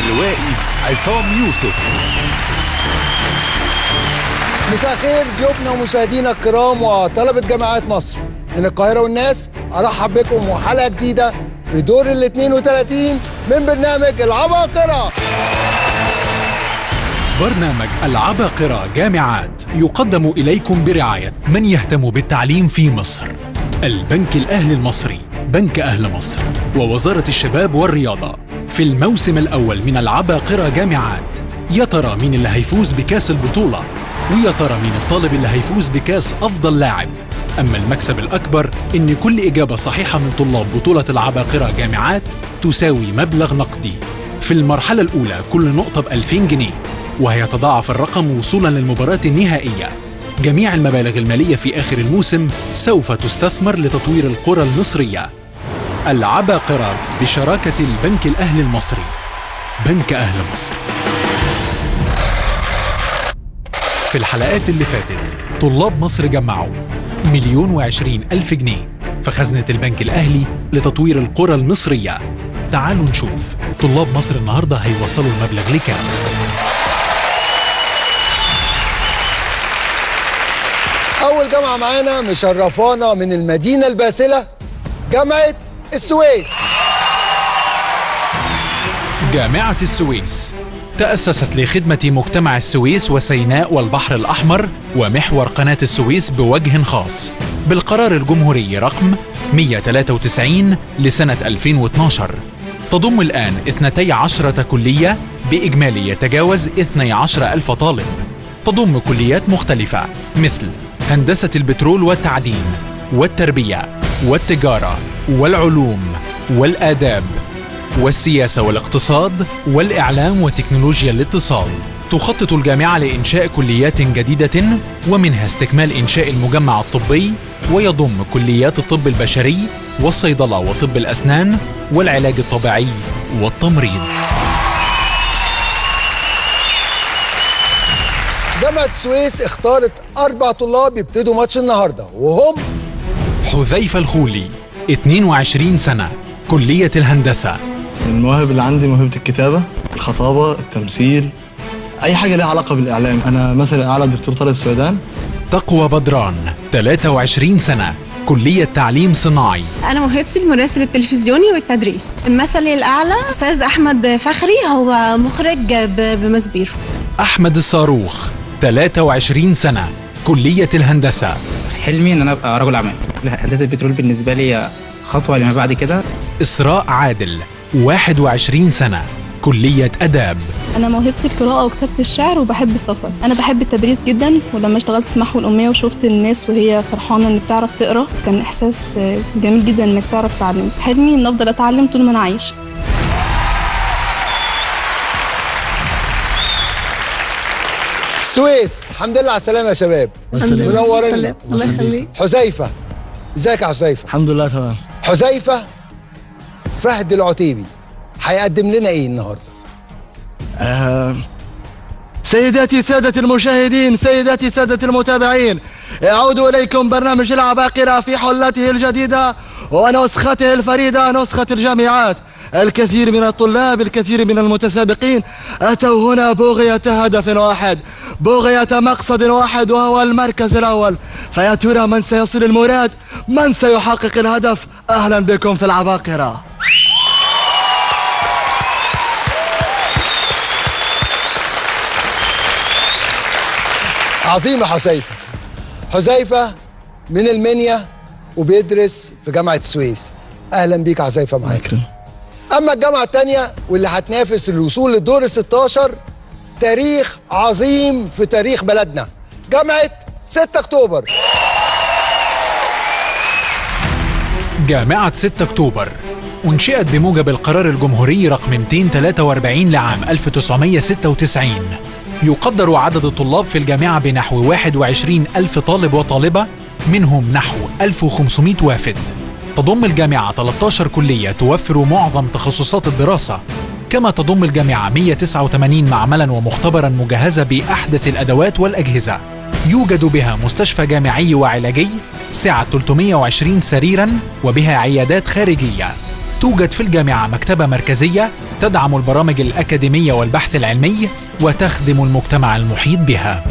اللوائي عصام يوسف مساء الخير ضيوفنا ومشاهدينا الكرام وطلبة جامعات مصر من القاهرة والناس أرحب بكم وحلقة جديدة في دور ال 32 من برنامج العباقرة برنامج العباقرة جامعات يقدم إليكم برعاية من يهتم بالتعليم في مصر البنك الأهلي المصري بنك أهل مصر ووزارة الشباب والرياضة في الموسم الأول من العباقرة جامعات يا ترى مين اللي هيفوز بكاس البطولة ويا ترى مين الطالب اللي هيفوز بكاس أفضل لاعب أما المكسب الأكبر إن كل إجابة صحيحة من طلاب بطولة العباقرة جامعات تساوي مبلغ نقدي في المرحلة الأولى كل نقطة ب 2000 جنيه وهيتضاعف الرقم وصولا للمباراة النهائية جميع المبالغ المالية في آخر الموسم سوف تستثمر لتطوير القرى المصرية العباقرة بشراكة البنك الأهلي المصري بنك أهل مصر في الحلقات اللي فاتت طلاب مصر جمعوا مليون وعشرين ألف جنيه في خزنة البنك الأهلي لتطوير القرى المصرية تعالوا نشوف طلاب مصر النهاردة هيوصلوا المبلغ لكام أول جامعة معانا مشرفانا من المدينة الباسلة جامعة السويس جامعة السويس تأسست لخدمة مجتمع السويس وسيناء والبحر الأحمر ومحور قناة السويس بوجه خاص بالقرار الجمهوري رقم 193 لسنة 2012 تضم الآن 12 كلية بإجمالي يتجاوز 12 ألف طالب تضم كليات مختلفة مثل هندسة البترول والتعدين والتربية والتجارة والعلوم والآداب والسياسة والاقتصاد والإعلام وتكنولوجيا الاتصال تخطط الجامعة لإنشاء كليات جديدة ومنها استكمال إنشاء المجمع الطبي ويضم كليات الطب البشري والصيدلة وطب الأسنان والعلاج الطبيعي والتمريض جامعة السويس اختارت أربع طلاب يبتدوا ماتش النهاردة وهم حذيفة الخولي 22 سنة كلية الهندسة المواهب اللي عندي موهبة الكتابة الخطابة التمثيل أي حاجة لها علاقة بالإعلام أنا مثلا أعلى الدكتور طارق السويدان تقوى بدران 23 سنة كلية تعليم صناعي أنا موهبتي المراسل التلفزيوني والتدريس المثلي الأعلى أستاذ أحمد فخري هو مخرج ب- بمسبيرو أحمد الصاروخ 23 سنة كلية الهندسة حلمي ان انا ابقى رجل اعمال هندسه البترول بالنسبه لي خطوه لما بعد كده إسراء عادل 21 سنة كلية أداب انا موهبتي القراءه وكتابه الشعر وبحب السفر انا بحب التدريس جدا ولما اشتغلت في محو الاميه وشفت الناس وهي فرحانه ان بتعرف تقرا كان احساس آه، جميل جدا انك تعرف تعلم حلمي ان افضل اتعلم طول ما انا عايش السويس الحمد لله على السلامة يا شباب منورين الله يخليك حذيفة ازيك يا حذيفة الحمد لله تمام حذيفة فهد العتيبي هيقدم لنا ايه النهارده آه سيداتي سادة المشاهدين سيداتي سادة المتابعين يعود إليكم برنامج العباقرة في حلته الجديدة ونسخته الفريدة نسخة الجامعات الكثير من الطلاب الكثير من المتسابقين أتوا هنا بغية هدف واحد بغية مقصد واحد وهو المركز الأول فيا ترى من سيصل المراد من سيحقق الهدف أهلا بكم في العباقرة عظيم يا حذيفة حذيفة من المنيا وبيدرس في جامعة السويس اهلا بيك يا حذيفة معاك أكرم اما الجامعة التانية واللي هتنافس الوصول للدور ال 16 تاريخ عظيم في تاريخ بلدنا جامعة 6 اكتوبر جامعة 6 أكتوبر أنشئت بموجب القرار الجمهوري رقم 243 لعام 1996 يقدر عدد الطلاب في الجامعة بنحو 21 ألف طالب وطالبة منهم نحو 1500 وافد تضم الجامعة 13 كلية توفر معظم تخصصات الدراسة كما تضم الجامعة 189 معملا ومختبرا مجهزة بأحدث الأدوات والأجهزة يوجد بها مستشفى جامعي وعلاجي سعة 320 سريرا وبها عيادات خارجية توجد في الجامعة مكتبة مركزية تدعم البرامج الأكاديمية والبحث العلمي وتخدم المجتمع المحيط بها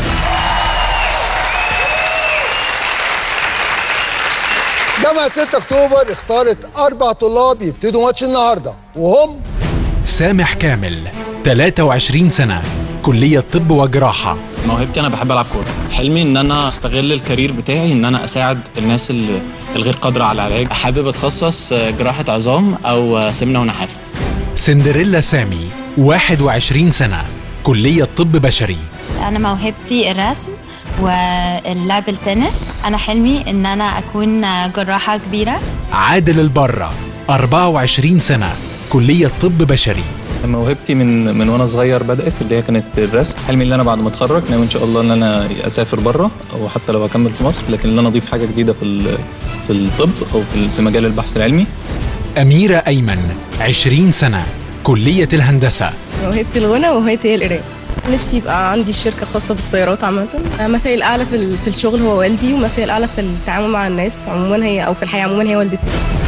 جامعة 6 أكتوبر اختارت أربع طلاب يبتدوا ماتش النهاردة وهم سامح كامل 23 سنة كلية طب وجراحة موهبتي انا بحب العب كوره حلمي ان انا استغل الكارير بتاعي ان انا اساعد الناس اللي الغير قادره على العلاج حابب اتخصص جراحه عظام او سمنه ونحافه سندريلا سامي 21 سنة كلية طب بشري أنا موهبتي الرسم واللعب التنس أنا حلمي إن أنا أكون جراحة كبيرة عادل البرة 24 سنة كلية طب بشري موهبتي من من وانا صغير بدات اللي هي كانت الرسم حلمي ان انا بعد ما اتخرج ناوي ان شاء الله ان انا اسافر بره او حتى لو اكمل في مصر لكن ان انا اضيف حاجه جديده في ال- في الطب او في في مجال البحث العلمي أميرة أيمن 20 سنة كلية الهندسة موهبتي الغنى وهوايتي هي القرايه نفسي يبقى عندي شركة خاصة بالسيارات عامة مسائل أعلى في ال- في الشغل هو والدي ومسائل أعلى في التعامل مع الناس عموما هي أو في الحياة عموما هي والدتي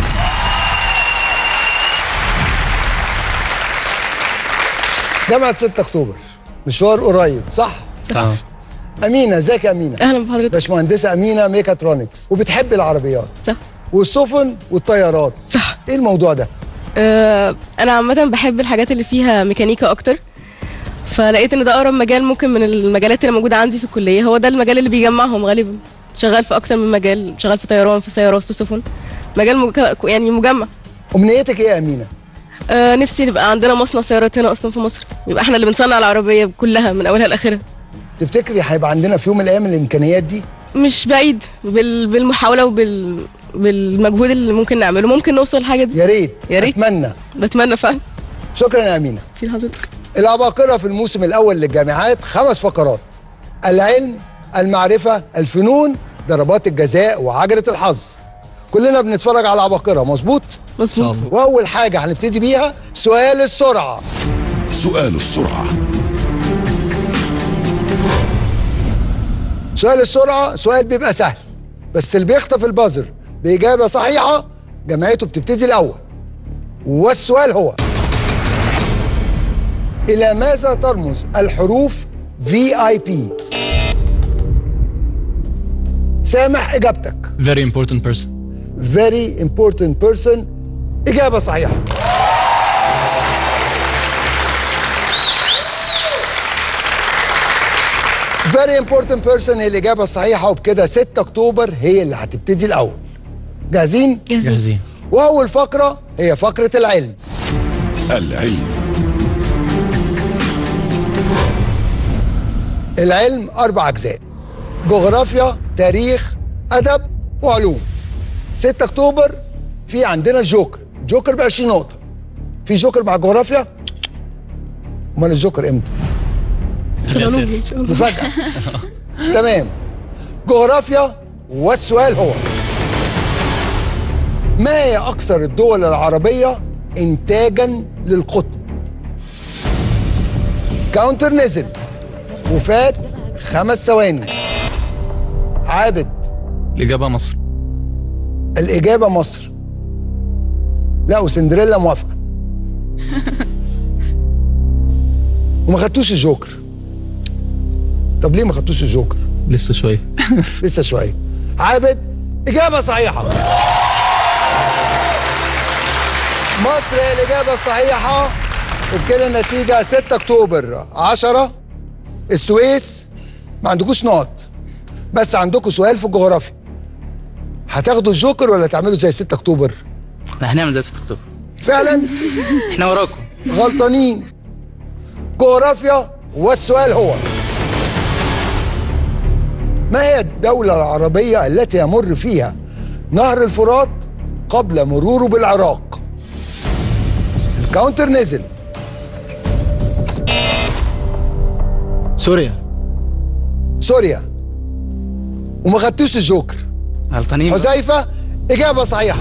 جامعة 6 أكتوبر مشوار قريب صح؟ صح أمينة ازيك يا أمينة؟ أهلا بحضرتك باشمهندسة أمينة ميكاترونكس وبتحب العربيات صح والسفن والطيارات صح إيه الموضوع ده؟ أه أنا عامة بحب الحاجات اللي فيها ميكانيكا أكتر فلقيت إن ده أقرب مجال ممكن من المجالات اللي موجودة عندي في الكلية هو ده المجال اللي بيجمعهم غالبا شغال في أكتر من مجال شغال في طيران في سيارات في سفن مجال مج... يعني مجمع أمنيتك إيه يا أمينة؟ آه نفسي يبقى عندنا مصنع سيارات هنا اصلا في مصر يبقى احنا اللي بنصنع العربيه كلها من اولها لاخرها تفتكري هيبقى عندنا في يوم من الأيام الإمكانيات دي؟ مش بعيد بال... بالمحاوله وبال بالمجهود اللي ممكن نعمله ممكن نوصل لحاجه دي يا ريت يا ريت أتمنى بتمنى فعلا شكرا يا أمينة في حضرتك العباقرة في الموسم الأول للجامعات خمس فقرات العلم المعرفة الفنون ضربات الجزاء وعجلة الحظ كلنا بنتفرج على العباقرة مظبوط؟ مظبوط وأول حاجة هنبتدي بيها سؤال السرعة سؤال السرعة سؤال السرعة سؤال بيبقى سهل بس اللي بيخطف البازر بإجابة صحيحة جامعته بتبتدي الأول والسؤال هو إلى ماذا ترمز الحروف VIP سامح إجابتك very important person very important person إجابة صحيحة very important person هي الإجابة الصحيحة وبكده 6 أكتوبر هي اللي هتبتدي الأول جاهزين؟ جاهزين وأول فقرة هي فقرة العلم العلم العلم أربع أجزاء جغرافيا تاريخ أدب وعلوم 6 أكتوبر في عندنا الجوكر جوكر ب 20 نقطة في جوكر مع الجغرافيا أمال الجوكر إمتى؟ في العلوم ان شاء الله مفاجأة تمام جغرافيا والسؤال هو ما هي أكثر الدول العربية إنتاجا للقطن؟ كاونتر نزل وفات خمس ثواني عابد الاجابه مصر الإجابة مصر لا وسندريلا موافقة وما خدتوش الجوكر طب ليه ما خدتوش الجوكر؟ لسه شويه لسه شوية عابد إجابة صحيحة مصر هي الإجابة الصحيحة وبكده النتيجة 6 أكتوبر 10 السويس ما عندكوش نقط بس عندكم سؤال في الجغرافيا هتاخدوا الجوكر ولا تعملوا زي 6 أكتوبر؟ هنعمل زي 6 اكتوبر فعلا احنا وراكم غلطانين جغرافيا والسؤال هو ما هي الدولة العربية التي يمر فيها نهر الفرات قبل مروره بالعراق الكاونتر نزل سوريا سوريا وما خدتوش الجوكر غلطانين بقى. حذيفة إجابة صحيحة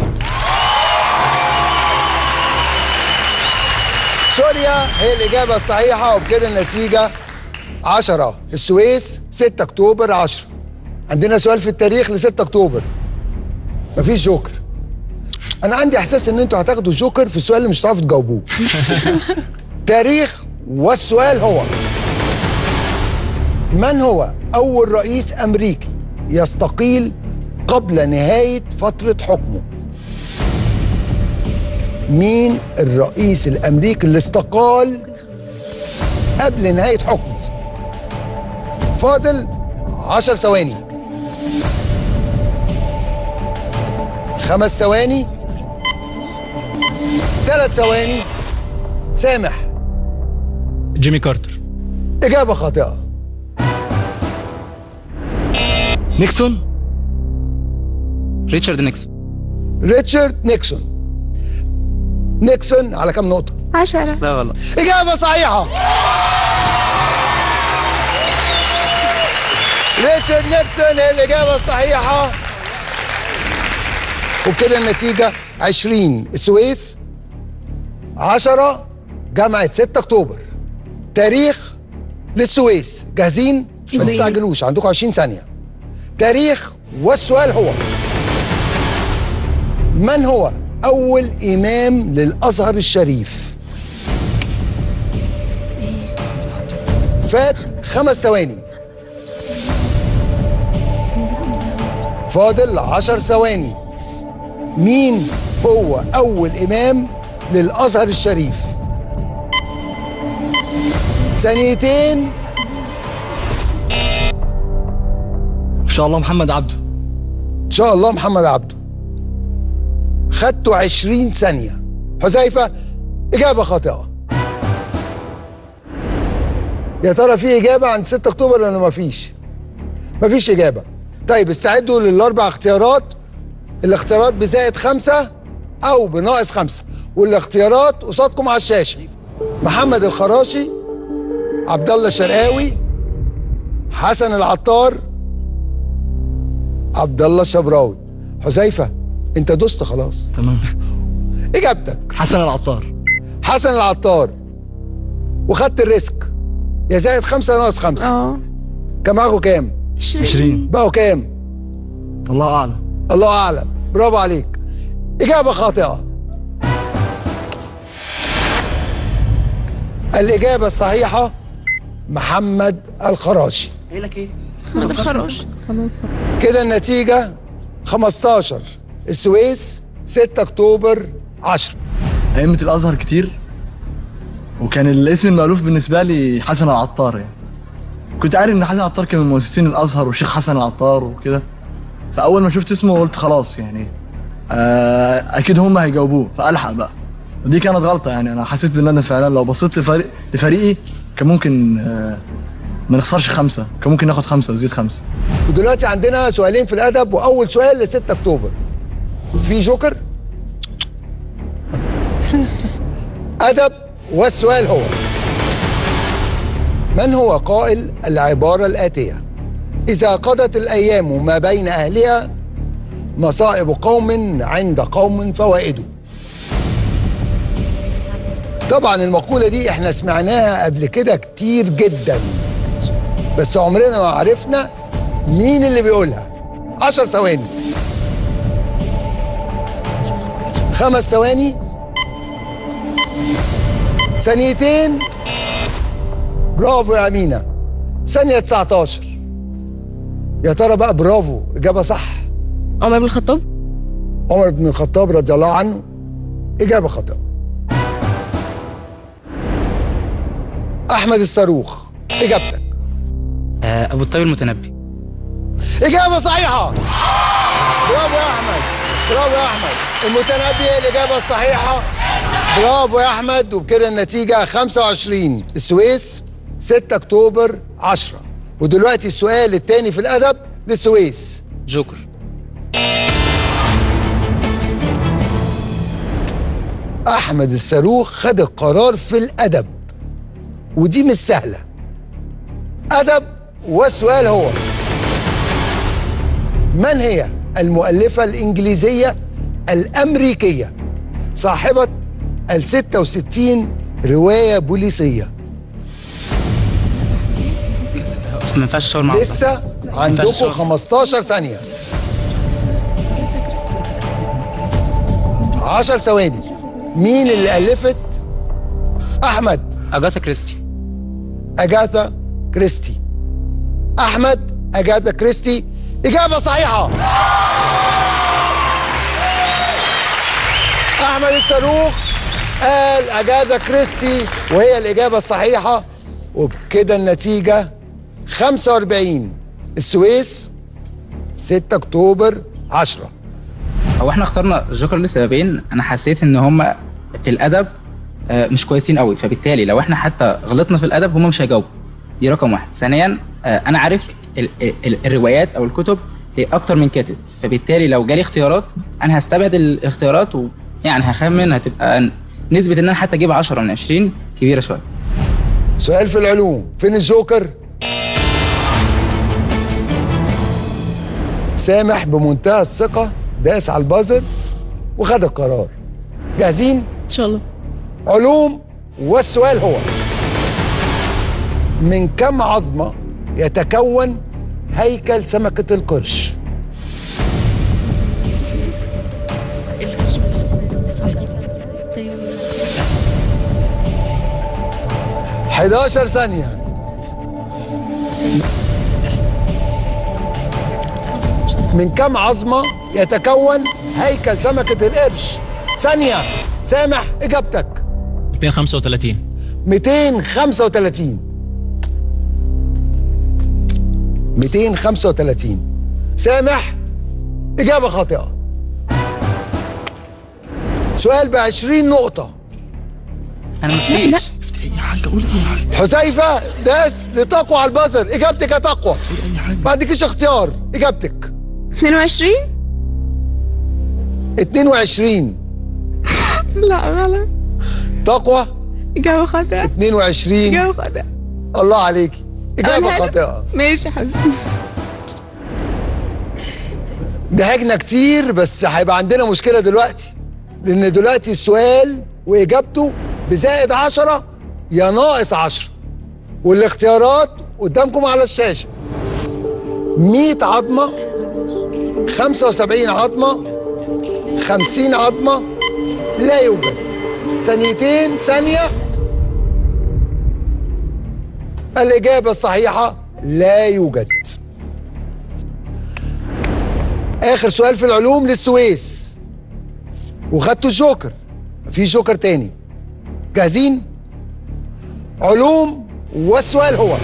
سوريا هي الإجابة الصحيحة وبكده النتيجة 10 السويس 6 أكتوبر 10 عندنا سؤال في التاريخ ل 6 أكتوبر مفيش جوكر انا عندي احساس ان انتوا هتاخدوا الجوكر في السؤال اللي مش هتعرفوا تجاوبوه تاريخ والسؤال هو من هو اول رئيس امريكي يستقيل قبل نهايه فتره حكمه مين الرئيس الامريكي اللي استقال قبل نهايه حكمه فاضل عشر ثواني خمس ثواني ثلاث ثواني سامح جيمي كارتر إجابة خاطئة نيكسون ريتشارد نيكسون ريتشارد نيكسون نيكسون على كام نقطة؟ عشرة لا غلط إجابة صحيحة ريتشارد نيكسون هي الإجابة الصحيحة وبكده النتيجة 20 السويس 10 جامعة 6 أكتوبر تاريخ للسويس جاهزين؟ ما جاهزين. تستعجلوش عندكم 20 ثانية تاريخ والسؤال هو من هو أول إمام للأزهر الشريف؟ فات خمس ثواني فاضل عشر ثواني مين هو أول إمام للأزهر الشريف؟ ثانيتين ان شاء الله محمد عبده إن شاء الله محمد عبده خدتوا 20 ثانية حذيفة إجابة خاطئة يا ترى في إجابة عند 6 أكتوبر ولا مفيش؟ مفيش إجابة طيب استعدوا للأربع اختيارات الاختيارات بزائد خمسة أو بناقص خمسة والاختيارات قصادكم على الشاشة محمد الخراشي عبد الله الشرقاوي حسن العطار عبد الله الشبراوي حذيفه انت دوست خلاص تمام اجابتك حسن العطار حسن العطار وخدت الريسك يا زائد خمسه ناقص خمسه اه كان معاكم كام؟ 20 بقوا كام؟ الله اعلم الله اعلم برافو عليك اجابه خاطئه الاجابه الصحيحه محمد الخراشي ما تخرج كده النتيجه 15 السويس 6 اكتوبر 10 ائمه الازهر كتير وكان الاسم المألوف بالنسبه لي حسن العطار يعني كنت عارف ان حسن العطار كان من مؤسسين الازهر والشيخ حسن العطار وكده فاول ما شفت اسمه قلت خلاص يعني آه اكيد هم هيجاوبوه فالحق بقى ودي كانت غلطه يعني انا حسيت بالندم فعلا لو بصيت لفريق لفريقي كان ممكن آه ما نخسرش خمسه كان ممكن ناخد خمسه وزيد خمسه ودلوقتي عندنا سؤالين في الادب واول سؤال ل 6 اكتوبر في جوكر ادب والسؤال هو من هو قائل العباره الاتيه اذا قضت الايام ما بين اهلها مصائب قوم عند قوم فوائده طبعا المقوله دي احنا سمعناها قبل كده كتير جدا بس عمرنا ما عرفنا مين اللي بيقولها عشر ثواني خمس ثواني ثانيتين برافو يا أمينة ثانية 19 يا ترى بقى برافو إجابة صح عمر بن الخطاب عمر بن الخطاب رضي الله عنه إجابة خاطئة أحمد الصاروخ إجابتك آه، ابو الطيب المتنبي إجابة صحيحة برافو يا أحمد برافو يا أحمد المتنبي هي الإجابة الصحيحة برافو يا أحمد وبكده النتيجة 25 السويس 6 أكتوبر 10 ودلوقتي السؤال الثاني في الأدب للسويس جوكر أحمد الصاروخ خد القرار في الأدب ودي مش سهلة أدب والسؤال هو من هي المؤلفة الإنجليزية الأمريكية صاحبة ال 66 رواية بوليسية ما ينفعش اشاور مع لسه عندكم 15 ثانية 10 ثواني مين اللي ألفت أحمد اجاثا كريستي أجاثا كريستي أحمد أجاثا كريستي إجابة صحيحة أحمد الصاروخ قال أجاثا كريستي وهي الإجابة الصحيحة وبكده النتيجة 45 السويس 6 أكتوبر 10 هو احنا اخترنا الجوكر لسببين انا حسيت ان هم في الادب آه، مش كويسين قوي فبالتالي لو احنا حتى غلطنا في الادب هم مش هيجاوبوا دي رقم واحد ثانيا آه، انا عارف ال- ال- الروايات او الكتب هي اكتر من كاتب فبالتالي لو جالي اختيارات انا هستبعد الاختيارات ويعني هخمن هتبقى نسبه ان انا حتى اجيب 10 من 20 كبيره شويه سؤال في العلوم فين الجوكر سامح بمنتهى الثقة داس على البازر وخد القرار جاهزين؟ ان شاء الله علوم والسؤال هو من كم عظمة يتكون هيكل سمكة القرش؟ حداشر ثانية من كم عظمة يتكون هيكل سمكة القرش؟ ثانية سامح إجابتك 235 235 235 سامح إجابة خاطئة سؤال ب 20 نقطة انا مفتيش حذيفة داس لتقوى على البازر إجابتك يا تقوى ما عندكيش اختيار إجابتك 22 22 لا غلط تقوى إجابة خاطئة 22 إجابة خاطئة الله عليكي إجابة أنا- خاطئة ماشي حسن ضحكنا كتير بس هيبقى عندنا مشكلة دلوقتي لأن دلوقتي السؤال وإجابته بزائد عشرة يا ناقص عشرة والاختيارات قدامكم على الشاشة 100 عظمة 75 عظمة 50 عظمة لا يوجد ثانيتين ثانية الإجابة الصحيحة لا يوجد اخر سؤال في العلوم للسويس وخدتوا الجوكر في جوكر تاني جاهزين علوم والسؤال هو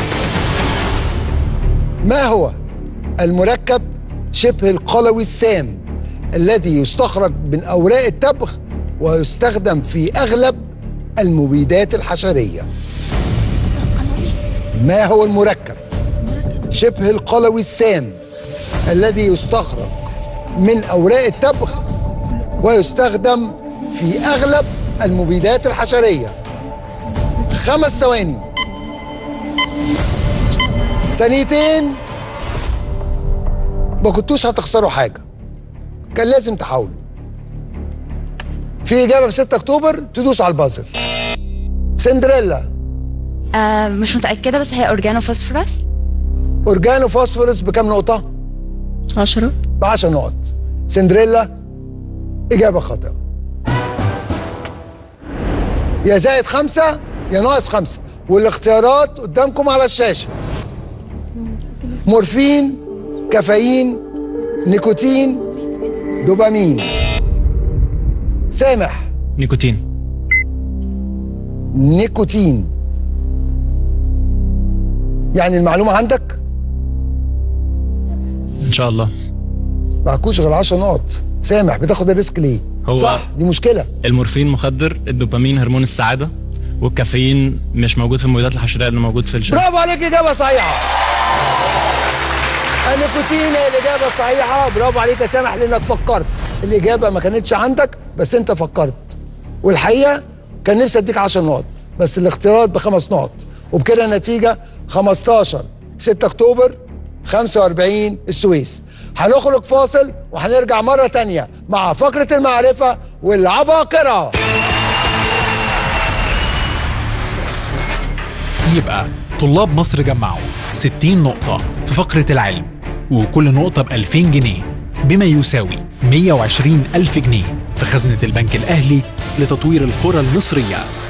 ما هو المركب شبه القلوي السام الذي يستخرج من اوراق التبغ ويستخدم في اغلب المبيدات الحشريه ما هو المركب شبه القلوي السام الذي يستخرج من اوراق التبغ ويستخدم في اغلب المبيدات الحشريه خمس ثواني ثانيتين ما كنتوش هتخسروا حاجه كان لازم تحاولوا في اجابه ب 6 اكتوبر تدوس على البازل سندريلا آه مش متأكدة بس هي أورجانو فوسفورس اورجانو فوسفورس بكام نقطه 10 ب 10 نقط سندريلا إجابة خاطئة يا زائد خمسة يا ناقص خمسة والاختيارات قدامكم على الشاشة مورفين كافيين نيكوتين دوبامين سامح نيكوتين نيكوتين يعني المعلومة عندك ان شاء الله معكوش غير 10 نقط سامح بتاخد الريسك ليه هو- صح دي مشكلة المورفين مخدر الدوبامين هرمون السعاده والكافيين مش موجود في المبيدات الحشريه اللي موجود في الشمس برافو عليك إجابة صحيحة النيكوتين هي الإجابة الصحيحة برافو عليك يا سامح لأنك فكرت الإجابة ما كانتش عندك بس أنت فكرت والحقيقة كان نفسي أديك 10 نقط بس الاختيارات بخمس نقط وبكده النتيجة 15 6 أكتوبر 45 السويس هنخرج فاصل وهنرجع مرة تانية مع فقرة المعرفة والعباقرة يبقى طلاب مصر جمعوا 60 نقطة في فقرة العلم وكل نقطة ب 2000 جنيه بما يساوي 120 ألف جنيه في خزنة البنك الأهلي لتطوير القرى المصرية